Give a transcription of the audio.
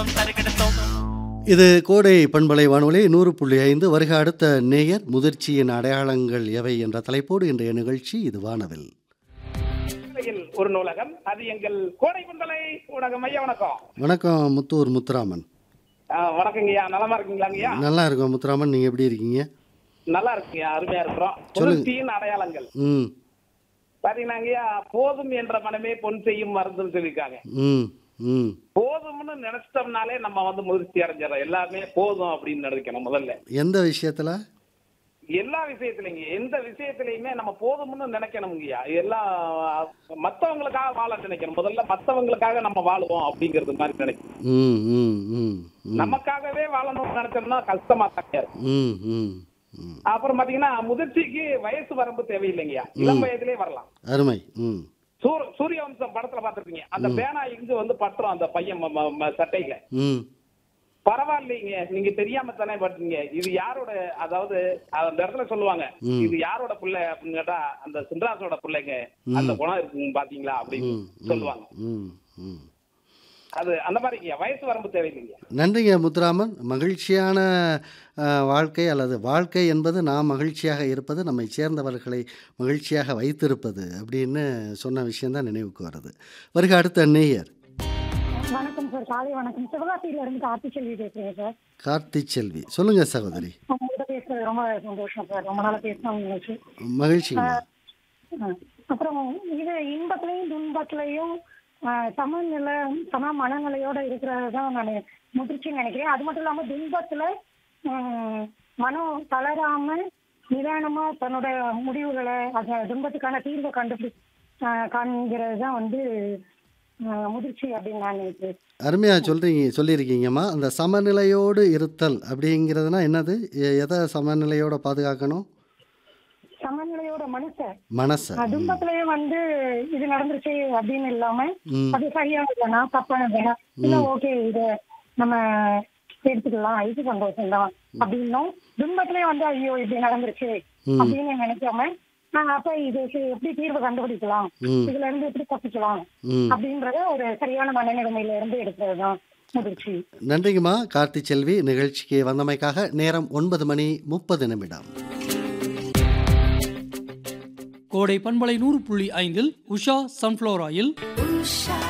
இது கோடை பண்பலை வானொலி நூறு புள்ளி ஐந்து வருக அடுத்த நேயர் முதிர்ச்சியின் அடையாளங்கள் எவை என்ற தலைப்போடு இன்றைய நிகழ்ச்சி இது வானவில் இல் ஒரு நூலகம் அது எங்கள் கோடை குந்தலை ஊடகம் ஐயா வணக்கம் வணக்கம் முத்தூர் முத்துராமன் ஆ, வணக்கங்கய்யா நலமா இருக்கீங்களாங்கய்யா நல்லா இருக்கோம் முத்துராமன் நீங்கள் எப்படி இருக்கீங்க நல்லா இருக்குங்கய்யா அருமையா இருக்கிறோம் சொல்லுங்க. புதுச்சியின் அடையாளங்கள் ம் பாத்தீங்கன்னாங்கய்யா போதும் என்ற மனமே பொன் செய்யும் மருந்துன்னு சொல்லியிருக்காங்க ம் ம் போதும்னு நினைச்சிட்டோம்னாலே நம்ம வந்து முதிர்ச்சி அடைஞ்சிடறோம் எல்லாமே போதும் அப்படின்னு நினைக்கணும் முதல்ல எந்த விஷயத்தில் எல்லா விஷயத்திலைங்க எந்த விஷயத்திலையுமே நம்ம போதும்னு நினைக்கணுங்கய்யா எல்லாம் மத்தவங்களுக்காக வாழ நினைக்கணும் முதல்ல மத்தவங்களுக்காக நம்ம வாழுவோம் அப்படிங்கிறது மாதிரி நினைக்கணும் ம் ம் ம் ம் நமக்காகவே வாழணும்னு நினைச்சோம்னா கஷ்டமா தான் இருக்கும் ம் ம் ம் அப்புறம் பாத்தீங்கன்னா முதிர்ச்சிக்கு வயசு வரம்பு தேவையில்லைங்கய்யா இளம் வயதிலே வரலாம் அருமை ம் சூர் சூரிய வம்சம் படத்துல பாத்திருப்பீங்க அந்த பேனா இங்கு வந்து பட்டுரும் அந்த பையன் ம- ம- ம- சட்டையில ம் பரவாயில்லைங்க நீங்க தெரியாம தானே பட்டீங்க இது யாரோட அதாவது அந்த இடத்துல சொல்லுவாங்க ம். இது யாரோட பிள்ளை அப்படின்னு கேட்டா அந்த சின்ராசோட பிள்ளைங்க அந்த குணம் இருக்குங்க பாத்தீங்களா அப்படின்னு ம் சொல்லுவாங்க ம் ம் அது அந்த மாதிரிங்க வயசு வரம்பு தேவையில்லைங்க நன்றிங்க முத்துராமன் மகிழ்ச்சியான அஹ், வாழ்க்கை அல்லது வாழ்க்கை என்பது நாம் மகிழ்ச்சியாக இருப்பது நம்மை சேர்ந்தவர்களை மகிழ்ச்சியாக வைத்திருப்பது அப்படின்னு சொன்ன விஷயம்தான் நினைவுக்கு வருது வருக அடுத்த நேயர் வணக்கம் சார் காலை வணக்கம் சிவகாசியில இருந்து கார்த்தி செல்வி பேசுறேன் சார் கார்த்தி செல்வி சொல்லுங்க சகோதரி உங்ககிட்ட பேசுறது ரொம்ப சந்தோஷம் சார் ரொம்ப நாளா பேசணும் நினைச்சு மகிழ்ச்சிங்க ஆ. அப்புறம் இது இன்பத்திலையும் துன்பத்திலையும் ஆ, சமநிலை சம மனநிலையோட இருக்கிறது தான் நான் முதிர்ச்சின்னு நினைக்கிறேன் அது மட்டும் இல்லாம துன்பத்துல ம், மனம் தளராம நிதானமா தன்னோட முடிவுகளை அந்த துன்பத்துக்கான தீர்வை கண்டுபிடி ஆ, காண்கிறது தான் வந்து ஆ, முதிர்ச்சி அப்படின்னு நான் நினைக்கிறேன் அருமையாக சொல்றீங்க சொல்லியிருக்கீங்கம்மா அந்த சமநிலையோடு இருத்தல் அப்படிங்கிறதுனா என்னது எ- எதை சமநிலையோட பாதுகாக்கணும் சமநிலையோட மனசை மனசை அஹ் துன்பத்திலேயே வந்து இது நடந்துருச்சு அப்படின்னு இல்லாம ம் அது சரியான இல்லைனா தப்பான இல்லைனா இல்ல ஓகே இத நம்ம எடுத்துக்கலாம் இது சந்தோஷம் தான் அப்படின்னும் துன்பத்திலேயே வந்து ஐயோ இப்படி நடந்துருச்சு ம். அப்படின்னு நினைக்காம நான் அப்ப இதுக்கு எப்படி தீர்வு கண்டுபிடிக்கலாம் ம் இதுல இருந்து எப்படி தப்பிக்கலாம் ம் அப்படின்றத ஒரு சரியான மனநிலைமையில இருந்து எடுக்கிறதுதான் முதிர்ச்சி நன்றிங்கம்மா கார்த்தி செல்வி நிகழ்ச்சிக்கு வந்தமைக்காக நேரம் ஒன்பது மணி முப்பது நிமிடம் கோடை பண்பலை நூறு புள்ளி ஐந்தில் உஷா சன்ஃப்ளவர் ஆயில் Usha,